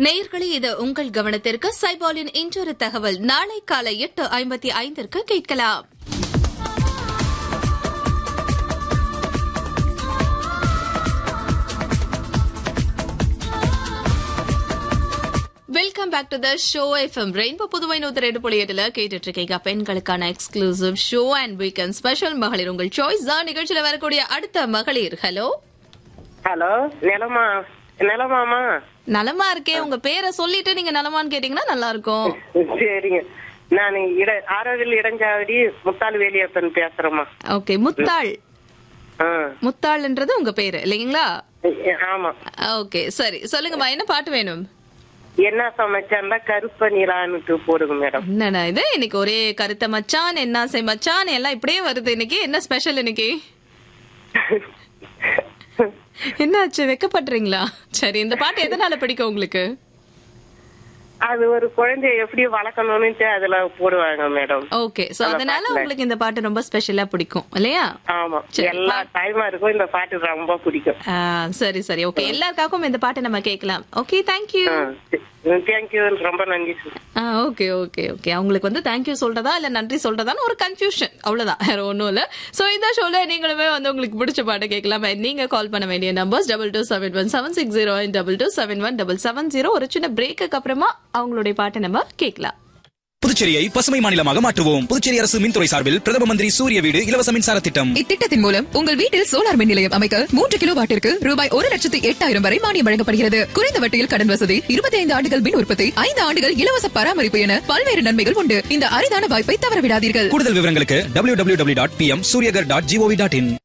நேயர்களே இது உங்கள் கவனத்திற்கு சைபாலின் இன்றொரு தகவல் நாளை காலை எட்டு ஐம்பத்தி ஐந்திற்கு கேட்கலாம் welcome back to the show FM rainbow Puduvai நூத்தி ரெண்டு புள்ளி எட்டுல கேட்டுட்டு இருக்கீங்க பெண்களுக்கான exclusive show and weekend special மகளிர் உங்கள் சாய்ஸ் தான் நிகழ்ச்சியில வரக்கூடிய அடுத்த மகளிர் ஹலோ ஹலோ நிலமா நிலமாமா நலமா இருக்கே உங்க பேரை சொல்லிட்டு நீங்க நலமான்னு கேட்டீங்கன்னா நல்லா இருக்கும் சரிங்க நான் இட ஆரோவில் இடஞ்சாவடி முத்தாள் வேலியப்பன் பேசுறேம்மா ஓகே முத்தாள் ஆ முத்தாள்ன்றது உங்க பேரு இல்லைங்களா ஆமா ஓகே சரி சொல்லுங்கம்மா என்ன பாட்டு வேணும் என்ன சமைச்சாண்டா கருப்ப நிலான்னுட்டு போடுங்க மேடம் என்னண்ணா இது இன்னைக்கு ஒரே கருத்த மச்சான் என்ன செய் மச்சான் எல்லாம் இப்படியே வருது இன்னைக்கு என்ன ஸ்பெஷல் இன்னைக்கு என்னாச்சு வெக்கப்படுறீங்களா சரி இந்த பாட்டு எதனால பிடிக்கும் உங்களுக்கு அது ஒரு குழந்தைய எப்படி வளர்க்கணும்னுட்டு அதுல போடுவாங்க மேடம் ஓகே சோ அந்த அதனால பாட்டுல. உங்களுக்கு இந்த பாட்டு ரொம்ப ஸ்பெஷலா பிடிக்கும் இல்லையா ஆமா சரி, எல்லா டைமா இருக்கும் இந்த பாட்டு ரொம்ப பிடிக்கும் ஆ, சரி சரி ஓகே எல்லாருக்காகவும் இந்த பாட்டை நம்ம கேட்கலாம் ஓகே தேங்க்யூ தேங்க்யூ ரொம்ப நன்றி ஆ ஓகே ஓகே ஓகே அவங்களுக்கு வந்து தேங்க்யூ சொல்றதா இல்ல நன்றி சொல்றதான்னு ஒரு கன்ஃபியூஷன் அவ்வளவுதான் வேற ஒண்ணும் இல்ல சோ இந்த ஷோல நீங்களுமே வந்து உங்களுக்கு பிடிச்ச பாட்டை கேட்கலாம் நீங்க கால் பண்ண வேண்டிய numbers double two seven one seven six zero double two seven one double seven zero ஒரு சின்ன பிரேக்குக்கு அப்புறமா அவங்களுடைய பாட்டை நம்ம கேட்கலாம் புதுச்சேரியை பசுமை மாநிலமாக மாற்றுவோம் புதுச்சேரி அரசு மின்துறை சார்பில் பிரதம மந்திரி சூரிய வீடு இலவச மின்சார திட்டம் இத்திட்டத்தின் மூலம் உங்கள் வீட்டில் சோலார் மின் நிலையம் அமைக்க மூன்று கிலோ வாட்டிற்கு ரூபாய் ஒரு லட்சத்து எட்டாயிரம் வரை மானியம் வழங்கப்படுகிறது குறைந்த வட்டியில் கடன் வசதி இருபத்தி ஐந்து ஆண்டுகள் மின் உற்பத்தி ஐந்து ஆண்டுகள் இலவச பராமரிப்பு என பல்வேறு நன்மைகள் உண்டு இந்த அரிதான வாய்ப்பை தவறவிடாதீர்கள் கூடுதல் விவரங்களுக்கு www.pm dot dot gov dot இன்